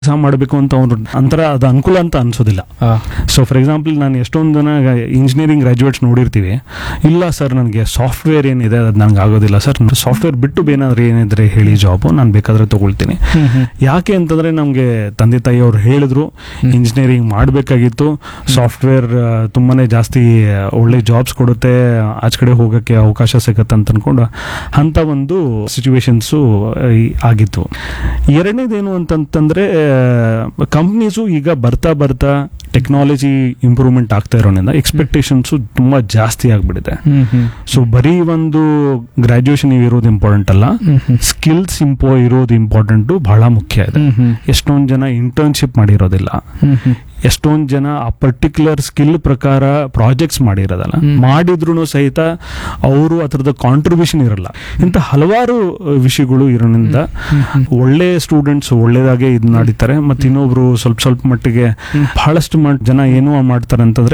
ಕೆಲಸ ಮಾಡಬೇಕು ಅಂತ ಅವ್ರು ಅಂತರ ಅದು ಅನುಕೂಲ ಅಂತ ಅನ್ಸೋದಿಲ್ಲ ಸೊ ಫಾರ್ ಎಕ್ಸಾಂಪಲ್ ನಾನು ಎಷ್ಟೊಂದು ಜನ ಇಂಜಿನಿಯರಿಂಗ್ ಗ್ರಾಜುಯೇಟ್ಸ್ ನೋಡಿರ್ತೀವಿ ಇಲ್ಲ ಸರ್ ನನಗೆ ಸಾಫ್ಟ್ವೇರ್ ಏನಿದೆ ಅದು ನನಗೆ ಆಗೋದಿಲ್ಲ ಸರ್ ಸಾಫ್ಟ್ವೇರ್ ಬಿಟ್ಟು ಏನಾದ್ರು ಏನಿದ್ರೆ ಹೇಳಿ ಜಾಬು ನಾನು ಬೇಕಾದ್ರೆ ತಗೊಳ್ತೀನಿ ಯಾಕೆ ಅಂತಂದ್ರೆ ನಮಗೆ ತಂದೆ ತಾಯಿ ಅವ್ರು ಹೇಳಿದ್ರು ಇಂಜಿನಿಯರಿಂಗ್ ಮಾಡಬೇಕಾಗಿತ್ತು ಸಾಫ್ಟ್ವೇರ್ ತುಂಬಾನೇ ಜಾಸ್ತಿ ಆ, ಒಳ್ಳೆ ಜಾಬ್ಸ್ ಕೊಡುತ್ತೆ ಆಚೆ ಕಡೆ ಹೋಗೋಕ್ಕೆ ಅವಕಾಶ ಸಿಗತ್ತೆ ಅಂತ ಅನ್ಕೊಂಡು ಅಂತ ಒಂದು ಸಿಚುವೇಶನ್ಸು ಆಗಿತ್ತು ಎರಡನೇದೇನು ಅಂತಂತಂದ್ರೆ ಕಂಪ್ನೀಸು ಈಗ ಬರ್ತಾ ಬರ್ತಾ ಟೆಕ್ನಾಲಜಿ ಇಂಪ್ರೂವ್ಮೆಂಟ್ ಆಗ್ತಾ ಇರೋದ್ರಿಂದ ಎಕ್ಸ್ಪೆಕ್ಟೇಷನ್ಸು ತುಂಬಾ ಜಾಸ್ತಿ ಆಗ್ಬಿಟ್ಟಿದೆ ಸೊ ಬರೀ ಒಂದು ಗ್ರಾಜುಯೇಷನ್ ಇರೋದು ಇಂಪಾರ್ಟೆಂಟ್ ಅಲ್ಲ ಸ್ಕಿಲ್ಸ್ ಇಂಪೋ ಇರೋದು ಇಂಪಾರ್ಟೆಂಟು ಬಹಳ ಮುಖ್ಯ ಇದೆ ಎಷ್ಟೊಂದು ಜನ ಇಂಟರ್ನ್ಶಿಪ್ ಮಾಡಿರೋದಿಲ್ಲ ಎಷ್ಟೊಂದು ಜನ ಆ ಪರ್ಟಿಕ್ಯುಲರ್ ಸ್ಕಿಲ್ ಪ್ರಕಾರ ಪ್ರಾಜೆಕ್ಟ್ಸ್ ಮಾಡಿರೋದಲ್ಲ ಹ್ಮ್. ಮಾಡಿದ್ರು ಸಹಿತ ಅವರು ಅದರದ ಕಾಂಟ್ರಿಬ್ಯೂಷನ್ ಇರಲ್ಲ ಇಂಥ ಹಲವಾರು ಅಹ್, ವಿಷಯಗಳು ಇರೋದ್ರಿಂದ ಒಳ್ಳೆ ಸ್ಟೂಡೆಂಟ್ಸ್ ಒಳ್ಳೇದಾಗೆ ಇದು ನಡೀತಾರೆ ಮತ್ತೆ ಇನ್ನೊಬ್ರು ಸ್ವಲ್ಪ ಸ್ವಲ್ಪ ಮಟ್ಟಿಗೆ ಹ್ಮ್. ಬಹಳಷ್ಟು ಮಟ್ ಜನ ಏನು ಮಾಡ್ತಾರೆ ಅಂತಂದ್ರೆ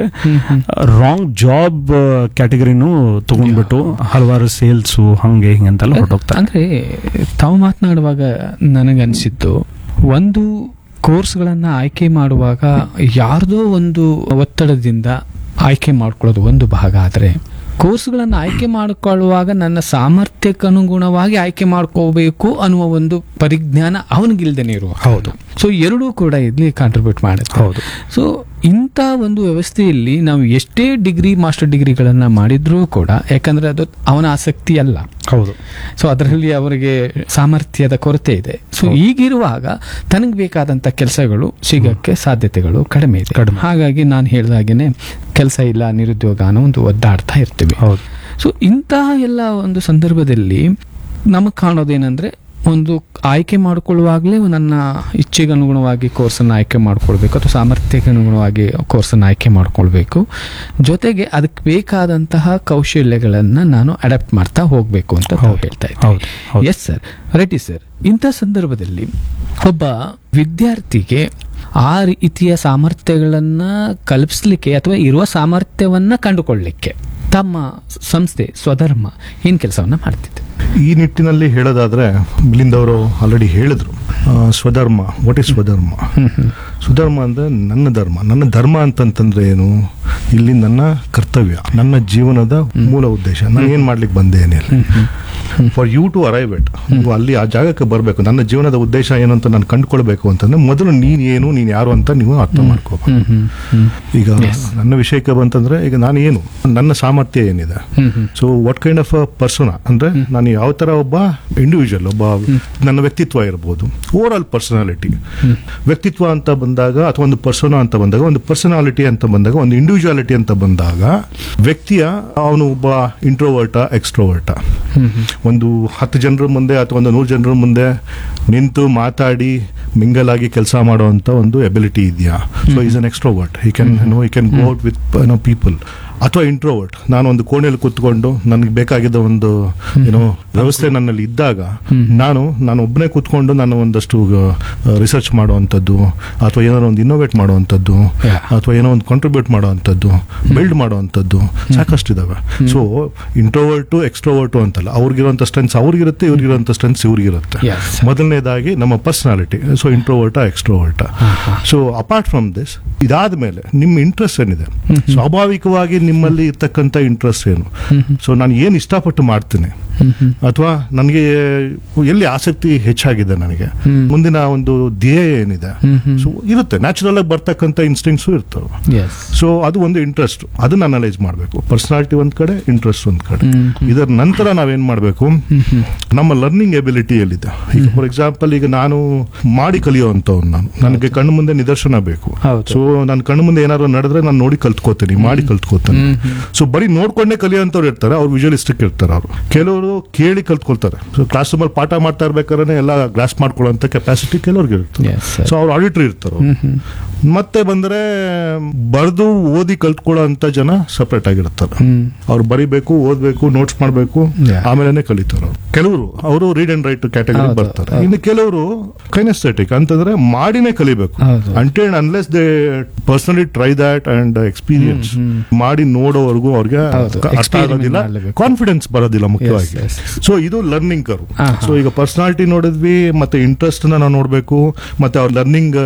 ರಾಂಗ್ ಜಾಬ್ ಕ್ಯಾಟಗರಿನೂ ತಗೊಂಡ್ಬಿಟ್ಟು ಹಲವಾರು ಸೇಲ್ಸು ಹಂಗೆ ಹಿಂಗೆ ಅಂತೆಲ್ಲ ಹೊರಟೋಗ್ತಾರೆ ಅಂದ್ರೆ ತಾವು ಮಾತನಾಡುವಾಗ ನನಗನ್ಸಿದ್ದು ಒಂದು ಕೋರ್ಸ್ಗಳನ್ನ ಆಯ್ಕೆ ಮಾಡುವಾಗ ಯಾರ್ದೋ ಒಂದು ಒತ್ತಡದಿಂದ ಆಯ್ಕೆ ಮಾಡ್ಕೊಳ್ಳೋದು ಒಂದು ಭಾಗ ಆದರೆ ಕೋರ್ಸ್ಗಳನ್ನು ಆಯ್ಕೆ ಮಾಡಿಕೊಳ್ಳುವಾಗ ನನ್ನ ಸಾಮರ್ಥ್ಯಕ್ಕೆ ಅನುಗುಣವಾಗಿ ಆಯ್ಕೆ ಮಾಡ್ಕೋಬೇಕು ಅನ್ನುವ ಒಂದು ಪರಿಜ್ಞಾನ ಅವನಿಗಿಲ್ದೇನೆ ಇರುವ ಹೌದು ಸೊ ಎರಡೂ ಕೂಡ ಇಲ್ಲಿ ಕಾಂಟ್ರಿಬ್ಯೂಟ್ ಮಾಡುತ್ತೆ ಹೌದು ಸೊ ಇಂಥ ಒಂದು ವ್ಯವಸ್ಥೆಯಲ್ಲಿ ನಾವು ಎಷ್ಟೇ ಡಿಗ್ರಿ ಮಾಸ್ಟರ್ ಡಿಗ್ರಿಗಳನ್ನ ಮಾಡಿದ್ರೂ ಕೂಡ ಯಾಕಂದ್ರೆ ಅದು ಅವನ ಆಸಕ್ತಿ ಅಲ್ಲ ಹೌದು ಸೊ ಅದರಲ್ಲಿ ಅವರಿಗೆ ಸಾಮರ್ಥ್ಯದ ಕೊರತೆ ಇದೆ ಸೊ ಈಗಿರುವಾಗ ತನಗೆ ಬೇಕಾದಂತ ಕೆಲಸಗಳು ಸಿಗಕ್ಕೆ ಸಾಧ್ಯತೆಗಳು ಕಡಿಮೆ ಇದೆ ಕಡಿಮೆ. ಹಾಗಾಗಿ ನಾನು ಹೇಳಿದಾಗೇನೆ ಕೆಲಸ ಇಲ್ಲ ನಿರುದ್ಯೋಗ ಅನ್ನೋ ಒಂದು ಒದ್ದಾಡ್ತಾ ಇರ್ತೀವಿ ಹೌದು ಸೊ ಇಂತಹ ಎಲ್ಲ ಒಂದು ಸಂದರ್ಭದಲ್ಲಿ ನಮಗೆ ಕಾಣೋದೇನೆಂದ್ರೆ ಒಂದು ಆಯ್ಕೆ ಮಾಡಿಕೊಳ್ಳುವಾಗಲೇ ನನ್ನ ಇಚ್ಛೆಗೆ ಅನುಗುಣವಾಗಿ ಕೋರ್ಸನ್ನು ಆಯ್ಕೆ ಮಾಡ್ಕೊಳ್ಬೇಕು ಅಥವಾ ಸಾಮರ್ಥ್ಯಕ್ಕೆ ಅನುಗುಣವಾಗಿ ಕೋರ್ಸನ್ನು ಆಯ್ಕೆ ಮಾಡ್ಕೊಳ್ಬೇಕು ಜೊತೆಗೆ ಅದಕ್ಕೆ ಬೇಕಾದಂತಹ ಕೌಶಲ್ಯಗಳನ್ನು ನಾನು ಅಡಾಪ್ಟ್ ಮಾಡ್ತಾ ಹೋಗಬೇಕು ಅಂತ ತಾವು ಹೌದು. ಹೇಳ್ತಾ ಹೌದು ಹೌದು ಎಸ್ ಸರ್ ರೆಡಿ ಸರ್ ಇಂಥ ಸಂದರ್ಭದಲ್ಲಿ ಒಬ್ಬ ವಿದ್ಯಾರ್ಥಿಗೆ ಆ ರೀತಿಯ ಸಾಮರ್ಥ್ಯಗಳನ್ನ ಕಲ್ಪಿಸ್ಲಿಕ್ಕೆ ಅಥವಾ ಇರುವ ಸಾಮರ್ಥ್ಯವನ್ನ ಕಂಡುಕೊಳ್ಳಲಿಕ್ಕೆ ತಮ್ಮ ಸಂಸ್ಥೆ ಸ್ವಧರ್ಮ ಏನ್ ಕೆಲಸವನ್ನ ಮಾಡ್ತಿದೆ ಈ ನಿಟ್ಟಿನಲ್ಲಿ ಹೇಳೋದಾದ್ರೆ ಮಿಲಿಂದ್ ಅವರು ಆಲ್ರೆಡಿ ಹೇಳಿದ್ರು ಆ, ಸ್ವಧರ್ಮ ವಾಟ್ ಇಸ್ ಸ್ವಧರ್ಮ ಸ್ವಧರ್ಮ ಅಂದ್ರೆ ನನ್ನ ಧರ್ಮ ನನ್ನ ಧರ್ಮ ಅಂತಂತಂದ್ರೆ ಏನು ಇಲ್ಲಿ ನನ್ನ ಕರ್ತವ್ಯ ನನ್ನ ಜೀವನದ ಮೂಲ ಉದ್ದೇಶ ನಾನು ಏನ್ ಮಾಡ್ಲಿಕ್ಕೆ ಬಂದೆ ಏನಿಲ್ಲ for you to arrive it ನೀವು ಅಲ್ಲಿ ಆ ಜಾಗಕ್ಕೆ ಬರಬೇಕು ನನ್ನ ಜೀವನದ ಉದ್ದೇಶ ಏನು ಅಂತ ನಾನು ಕಂಡುಕೊಳ್ಬೇಕು ಅಂತಂದ್ರೆ ಮೊದಲು ನೀನ್ ಏನು ನೀನ್ ಯಾರು ಅಂತ ನೀವು ಅರ್ಥ ಮಾಡ್ಕೋಬೇಕು ಈಗ ನನ್ನ ವಿಷಯಕ್ಕೆ ಬಂತಂದ್ರೆ ಈಗ ನಾನು ಏನು ನನ್ನ ಸಾಮರ್ಥ್ಯ ಏನಿದೆ so what kind of a person ಅಂದ್ರೆ ನಾನು ಯಾವ ತರ ಒಬ್ಬ ಇಂಡಿವಿಜುವಲ್ ಒಬ್ಬ ನನ್ನ ವ್ಯಕ್ತಿತ್ವ ಇರ್ಬೋದು ಓವರ್ ಆಲ್ ಪರ್ಸನಾಲಿಟಿ ವ್ಯಕ್ತಿತ್ವ ಅಂತ ಬಂದಾಗ ಅಥವಾ ಒಂದು ಪರ್ಸನ ಅಂತ ಬಂದಾಗ ಒಂದು ಪರ್ಸನಾಲಿಟಿ ಅಂತ ಬಂದಾಗ ಒಂದು ಇಂಡಿವಿಜುವಾಲಿಟಿ ಅಂತ ಬಂದಾಗ ವ್ಯಕ್ತಿಯ ಅವನು ಒಬ್ಬ ಇಂಟ್ರೋವರ್ಟ ಎಕ್ಸ್ಟ್ರೋವರ್ಟ ಒಂದು ಹತ್ತು ಜನರ ಮುಂದೆ ಅಥವಾ ಒಂದು ನೂರು ಜನರ ಮುಂದೆ ನಿಂತು ಮಾತಾಡಿ ಮಿಂಗಲ್ ಆಗಿ ಕೆಲಸ ಮಾಡುವಂತ ಒಂದು ಎಬಿಲಿಟಿ ಇದೆಯಾ so is an extrovert he can know he can go out with no people ಅಥವಾ ಇಂಟ್ರೋವರ್ಟ್ ನಾನು ಒಂದು ಕೋಣೆಯಲ್ಲಿ ಕೂತ್ಕೊಂಡು ನನಗೆ ಬೇಕಾಗಿದ್ದ ಒಂದು ಏನೋ ವ್ಯವಸ್ಥೆ ನನ್ನಲ್ಲಿ ಇದ್ದಾಗ ನಾನು ನಾನು ಒಬ್ಬನೇ ಕೂತ್ಕೊಂಡು ನಾನು ಒಂದಷ್ಟು ರಿಸರ್ಚ್ ಮಾಡುವಂಥದ್ದು ಅಥವಾ ಏನಾದ್ರು ಒಂದು ಇನ್ನೋವೇಟ್ ಮಾಡುವಂಥದ್ದು Yeah. ಅಥವಾ ಏನೋ ಒಂದು ಕಾಂಟ್ರಿಬ್ಯೂಟ್ ಮಾಡುವಂಥದ್ದು ಬಿಲ್ಡ್ ಮಾಡುವಂಥದ್ದು ಸಾಕಷ್ಟು ಇದಾವೆ ಸೊ ಇಂಟ್ರೋವರ್ಟು ಎಕ್ಸ್ಟ್ರೋವರ್ಟು ಅಂತಲ್ಲ ಅವ್ರಿಗಿರುವಂಥ ಸ್ಟ್ರೆಂತ್ಸ್ ಅವ್ರಿಗಿರುತ್ತೆ ಇವ್ರಿಗಿರುವಂಥ ಸ್ಟ್ರೆಂತ್ಸ್ ಇವ್ರಿಗಿರುತ್ತೆ Yes. ಮೊದಲನೇದಾಗಿ ನಮ್ಮ personality so introvert extrovert so apart from this ಇದಾದ ಮೇಲೆ ನಿಮ್ಮ ಇಂಟ್ರೆಸ್ಟ್ ಏನಿದೆ ಸ್ವಾಭಾವಿಕವಾಗಿ ನಿಮ್ಮಲ್ಲಿ ಇರ್ತಕ್ಕಂಥ ಇಂಟ್ರೆಸ್ಟ್ ಏನು ಸೊ ನಾನು ಏನು ಇಷ್ಟಪಟ್ಟು ಮಾಡ್ತೀನಿ ಅಥವಾ ನನಗೆ ಎಲ್ಲಿ ಆಸಕ್ತಿ ಹೆಚ್ಚಾಗಿದೆ ನನಗೆ ಮುಂದಿನ ಒಂದು ಧ್ಯೇಯ ಏನಿದೆ ಸೊ ಇರುತ್ತೆ ನ್ಯಾಚುರಲ್ ಆಗಿ ಬರ್ತಕ್ಕಂಥ ಇನ್ಸ್ಟಿಂಗ್ಸು ಇರ್ತವೆ ಎಸ್ ಸೊ ಅದು ಒಂದು ಇಂಟ್ರೆಸ್ಟ್ ಅದನ್ನ ಅನಲೈಸ್ ಮಾಡಬೇಕು ಪರ್ಸನಾಲಿಟಿ ಒಂದ್ ಕಡೆ ಇಂಟ್ರೆಸ್ಟ್ ಒಂದ್ ಕಡೆ ಇದರ ನಂತರ ನಾವೇನ್ ಮಾಡಬೇಕು ನಮ್ಮ ಲರ್ನಿಂಗ್ ಎಬಿಲಿಟಿ ಎಲ್ಲಿದೆ ಈಗ ಫಾರ್ ಎಕ್ಸಾಂಪಲ್ ಈಗ ನಾನು ಮಾಡಿ ಕಲಿಯುವಂತವ್ನು ನಾನು ನನಗೆ ಕಣ್ಣು ಮುಂದೆ ನಿದರ್ಶನ ಬೇಕು ಹೌದು. ಸೊ ನಾನು ಕಣ್ಣು ಮುಂದೆ ಏನಾದ್ರು ನಡೆದ್ರೆ ನಾನು ನೋಡಿ ಕಲ್ತ್ಕೋತೀನಿ ಮಾಡಿ ಕಲ್ತ್ಕೋತೀನಿ ಸೊ ಬರೀ ನೋಡ್ಕೊಂಡೇ ಕಲಿಯೋಂಥವ್ರು ಇರ್ತಾರೆ ಅವ್ರು ವಿಜುವಲಿಸ್ಟಿಕ್ ಇರ್ತಾರೆ ಅವರು ಕೆಲವರು ಕೇಳಿ ಕಲ್ತ್ಕೊಳ್ತಾರೆ ಸೊ ಕ್ಲಾಸ್ ರೂಮಲ್ಲಿ ಪಾಠ ಮಾಡ್ತಾ ಇರ್ಬೇಕಾದ್ರೆ ಎಲ್ಲ ಗ್ರಾಸ್ ಮಾಡ್ಕೊಳ್ಳೋಂಥ ಕೆಪಾಸಿಟಿ ಕೆಲವ್ರಿಗೆ ಇರುತ್ತೆ Yes, sir. ಸೊ ಅವ್ರು ಆಡಿಟ್ರಿ ಇರ್ತಾರೆ ಅವ್ರು. ಮತ್ತೆ ಬಂದ್ರೆ ಬರೆದು ಓದಿ ಕಲ್ತ್ಕೊಳ್ಳೋ ಅಂತ ಜನ ಸಪ್ರೇಟ್ ಆಗಿರ್ತಾರೆ ಅವ್ರು ಬರಿಬೇಕು ಓದ್ಬೇಕು ನೋಟ್ಸ್ ಮಾಡಬೇಕು Yeah. ಆಮೇಲೆ ಕಲಿತಾರೆ ಅವ್ರು ಕೆಲವರು ಅವರು ರೀಡ್ ಅಂಡ್ ರೈಟ್ ಕ್ಯಾಟಗರಿ ಹೌದು, ಬರ್ತಾರೆ ಹೌದು. ಇನ್ನು ಕೆಲವರು ಕೈನೆಸ್ಥೆಟಿಕ್ ಅಂತಂದ್ರೆ ಮಾಡಿನೇ ಕಲಿಬೇಕು ಹೌದು. ಅಂಟೇಡ್ unless they personally try that and experience ಮಾಡಿ ನೋಡೋವರೆಗೂ ಅವ್ರಿಗೆ ಹೌದು, ಕ- ಅರ್ಥ experiment ಆಗೋದಿಲ್ಲ ಮಾಡ್ಲೇಬೇಕು. ಕಾನ್ಫಿಡೆನ್ಸ್ ಬರೋದಿಲ್ಲ ಮುಖ್ಯವಾಗಿ yes. ಸೊ ಇದು ಲರ್ನಿಂಗ್ ಕರು ಹಾ, ಸೊ ಈಗ ಪರ್ಸನಾಲಿಟಿ ನೋಡಿದ್ವಿ ಮತ್ತೆ ಇಂಟ್ರೆಸ್ಟ್ ನಾವು ನೋಡಬೇಕು ಮತ್ತೆ ಅವ್ರ ಲರ್ನಿಂಗ್